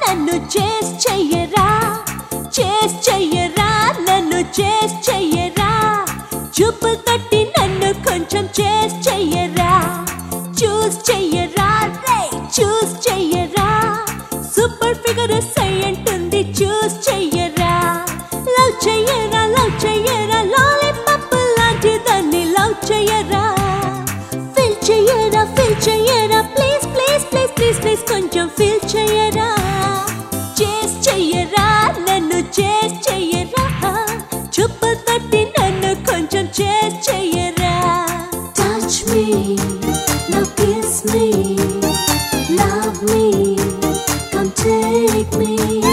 నన్ను చేస్ చెయ్యరా చేస్ చెయ్యరా నన్ను చేస్ చెయ్యరా చూపు తట్టి నన్ను కొంచెం చేస్ చెయ్యరా చూస్ చెయ్యరా రే చూస్ చెయ్యరా సూపర్ ఫిగర్ సై అంటుంది చూస్ చెయ్యరా లవ్ చెయ్యరా లవ్ చెయ్యరా లాలీపాప్ లాంటి దాన్ని లవ్ చెయ్యరా ఫీల్ చెయ్యరా ఫీల్ చెయ్యరా please please please please please కొంచెం ఫీల్ చెయ్యరా చేస్ చెయ్యరా నన్ను చేస్ చెయ్యరా చుప్పు తట్టి నన్ను కొంచెం చేస్ చెయ్యరా Touch me, now kiss me, love me, come take me.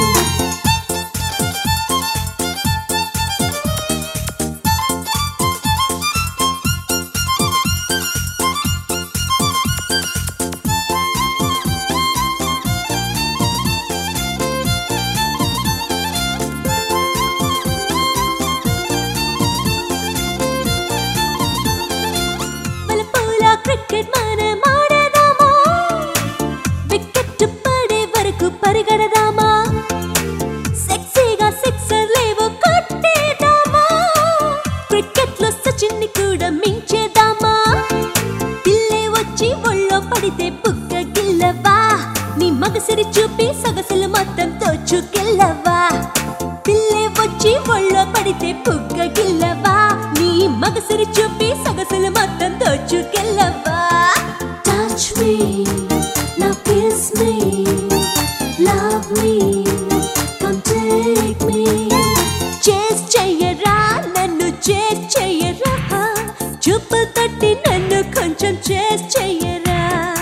బలపూల క్రికెట్ మనం ఆడదామా వికెట్ పడే వరకు పరిగెడదామా సెక్సీగా సిక్సర్ లేవో కొట్టేదామా క్రికెట్ లో సచిన్ ని కూడా మించేదామా పిల్లే వచ్చి ఒళ్ళో పడితే బుగ్గ గిల్లవా నీ మగసిరి చూపి సొగసులు మొత్తం తోచుకెళ్ళవా పిల్లే వచ్చి ఒళ్ళో పడితే బుగ్గ గిల్లవా నీ మగసిరి చూపి సొగసులు మొత్తం తోచుకెళ్ళవా Touch me, now kiss me, love me, come take me. చేస్ చెయ్యరా నన్ను చేస్ చెయ్యరా చూపు తట్టి నన్ను కొంచెం చేస్ చెయ్యరా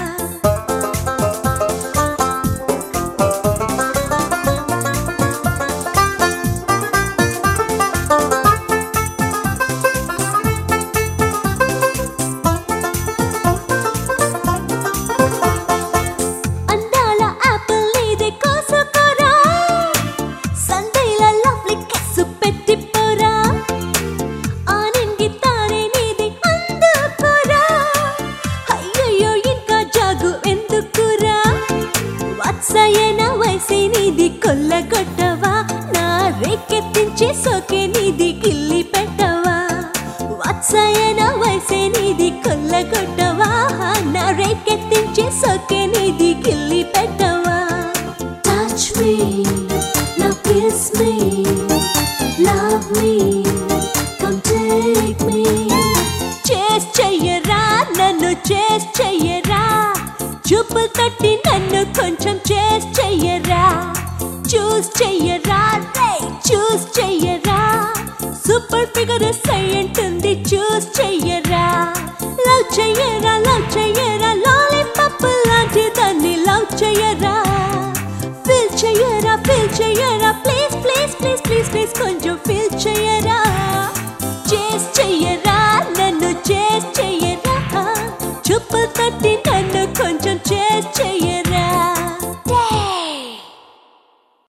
అందాల ఆపిల్ నీది కోసుకోరా సందేల లవ్లీ కిస్సు పెట్టిపోరా ఆనంగి తానే నీది అందుకోరా అయ్యయ్యో ఇంకా జాగు ఎందుకురా వత్సయన వయసే నీది కొల్లగొట్టవా నా రేకెత్తించే సోకే నీది గిల్లి పెట్టవా వత్సయన వయసే నీది కొల్లగొట్టవా నా రేకెత్తించే సోకే నీది గిల్లి పెట్టవా Touch me, now kiss me, love me, come take me. చేస్ చెయ్యరా నన్ను చేస్ చెయ్యరా చూపు తట్టి నన్ను కొంచెం చేస్ చెయ్యరా చూస్ చెయ్యరా రే చూస్ చెయ్యరా సూపర్ ఫిగర్ సై అంటుంది చూస్ చెయ్యరా లవ్ చెయ్యరా లవ్ చెయ్యరా లాలీపాప్ లాంటి దాన్ని లవ్ చెయ్యరా ఫీల్ చెయ్యరా ఫీల్ చెయ్యరా please please please please please కొంచెం ఫీల్ చెయ్యరా